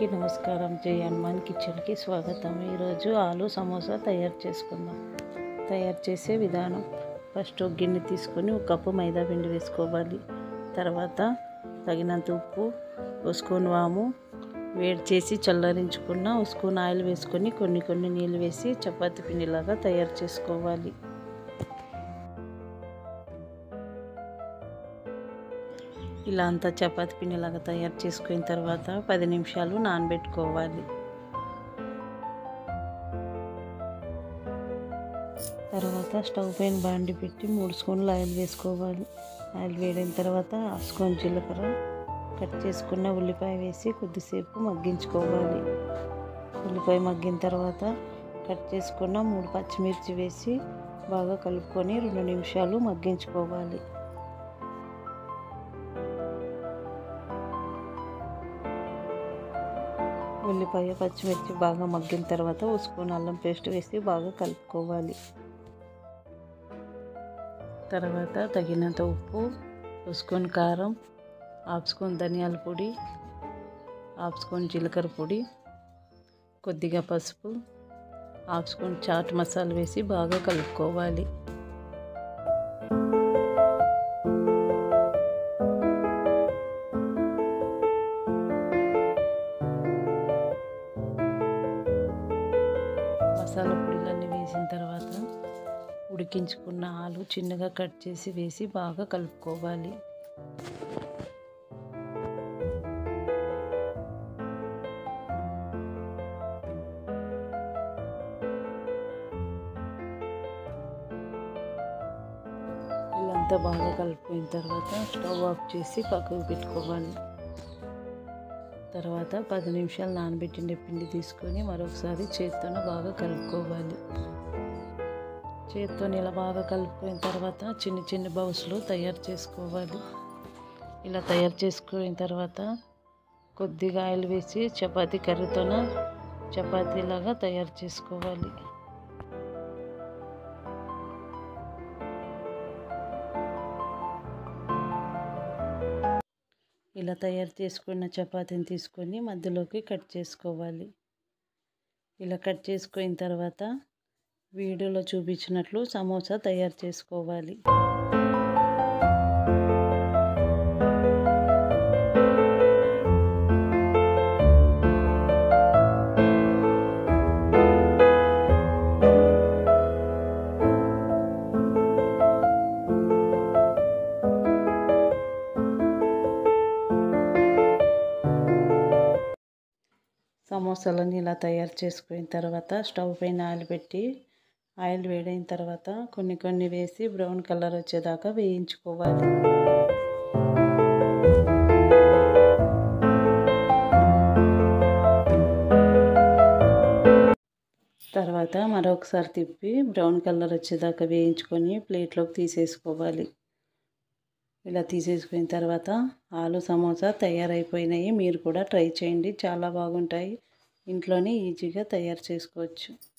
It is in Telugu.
అందరికీ నమస్కారం జై హనుమాన్ కిచెన్కి స్వాగతం ఈరోజు ఆలు సమోసా తయారు చేసుకుందాం తయారు చేసే విధానం ఫస్ట్ ఒక గిన్నె తీసుకొని ఒక కప్పు మైదా పిండి వేసుకోవాలి తర్వాత తగినంత ఉప్పు ఒక స్పూన్ వాము వేడి చేసి చల్లరించుకున్న ఒక స్పూన్ ఆయిల్ వేసుకొని కొన్ని కొన్ని నీళ్ళు వేసి చపాతి పిండిలాగా తయారు చేసుకోవాలి ఇలా అంతా చపాతి పిండిలాగా తయారు చేసుకున్న తర్వాత పది నిమిషాలు నానబెట్టుకోవాలి తర్వాత స్టవ్ పైన బాండి పెట్టి మూడు స్పూన్లు ఆయిల్ వేసుకోవాలి ఆయిల్ వేడిన తర్వాత హాఫ్ స్పూన్ జీలకర్ర కట్ చేసుకున్న ఉల్లిపాయ వేసి కొద్దిసేపు మగ్గించుకోవాలి ఉల్లిపాయ మగ్గిన తర్వాత కట్ చేసుకున్న మూడు పచ్చిమిర్చి వేసి బాగా కలుపుకొని రెండు నిమిషాలు మగ్గించుకోవాలి ఉల్లిపాయ పచ్చిమిర్చి బాగా మగ్గిన తర్వాత ఒక స్పూన్ అల్లం పేస్ట్ వేసి బాగా కలుపుకోవాలి తర్వాత తగినంత ఉప్పు ఒక స్పూన్ కారం హాఫ్ స్పూన్ ధనియాల పొడి హాఫ్ స్పూన్ జీలకర్ర పొడి కొద్దిగా పసుపు హాఫ్ స్పూన్ చాట్ మసాలా వేసి బాగా కలుపుకోవాలి మసాలా పొడిలన్నీ వేసిన తర్వాత ఉడికించుకున్న ఆలు చిన్నగా కట్ చేసి వేసి బాగా కలుపుకోవాలి ఇదంతా బాగా కలిపిన తర్వాత స్టవ్ ఆఫ్ చేసి పక్కకు పెట్టుకోవాలి తర్వాత పది నిమిషాలు నానబెట్టిన పిండి తీసుకొని మరొకసారి చేత్తోనే బాగా కలుపుకోవాలి చేత్తో ఇలా బాగా కలుపుకున్న తర్వాత చిన్న చిన్న బౌస్లు తయారు చేసుకోవాలి ఇలా తయారు చేసుకున్న తర్వాత కొద్దిగా ఆయిల్ వేసి చపాతీ కర్రీతోన చపాతీలాగా తయారు చేసుకోవాలి ఇలా తయారు చేసుకున్న చపాతీని తీసుకొని మధ్యలోకి కట్ చేసుకోవాలి ఇలా కట్ చేసుకున్న తర్వాత వీడియోలో చూపించినట్లు సమోసా తయారు చేసుకోవాలి సమోసాలను ఇలా తయారు చేసుకున్న తర్వాత స్టవ్ పైన ఆయిల్ పెట్టి ఆయిల్ వేడైన తర్వాత కొన్ని కొన్ని వేసి బ్రౌన్ కలర్ వచ్చేదాకా వేయించుకోవాలి తర్వాత మరొకసారి తిప్పి బ్రౌన్ కలర్ వచ్చేదాకా వేయించుకొని ప్లేట్లోకి తీసేసుకోవాలి ఇలా తీసేసుకున్న తర్వాత ఆలు సమోసా తయారైపోయినాయి మీరు కూడా ట్రై చేయండి చాలా బాగుంటాయి ఇంట్లోనే ఈజీగా తయారు చేసుకోవచ్చు